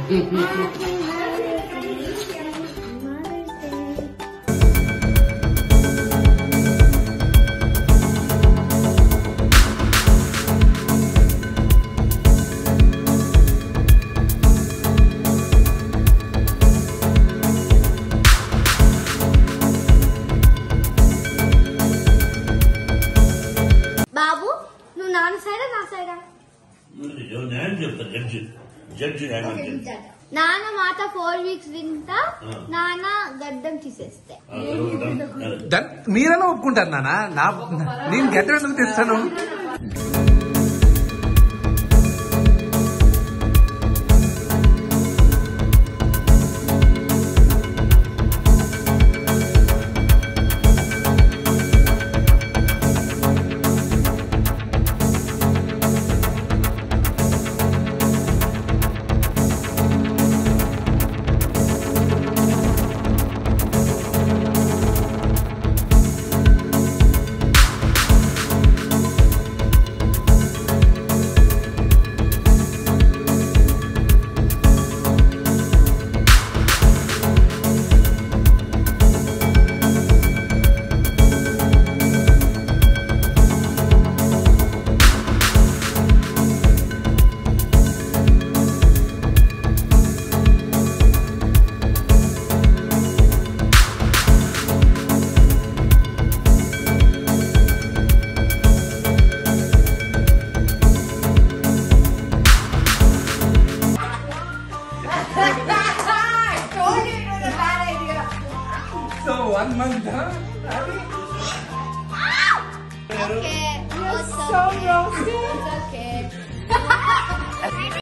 బాబు నువ్వు నాన్న సైడా నా సైడా ఎవరు న్యాయం చెప్తారు జడ్జి జడ్జి న్యాయం చెప్తారు నాన్న మాట ఫోర్ వీక్స్ వింటా ఆ. నాన్న గడ్డం తీసేస్తే ఆ, ఎవరు ఉంటారు? దట్ మీరైనా ఒప్పుకుంటారు నాన్న నా నేను గడ్డ ఎందుకు తెస్తాను so one month Okay. so roasted. It's okay.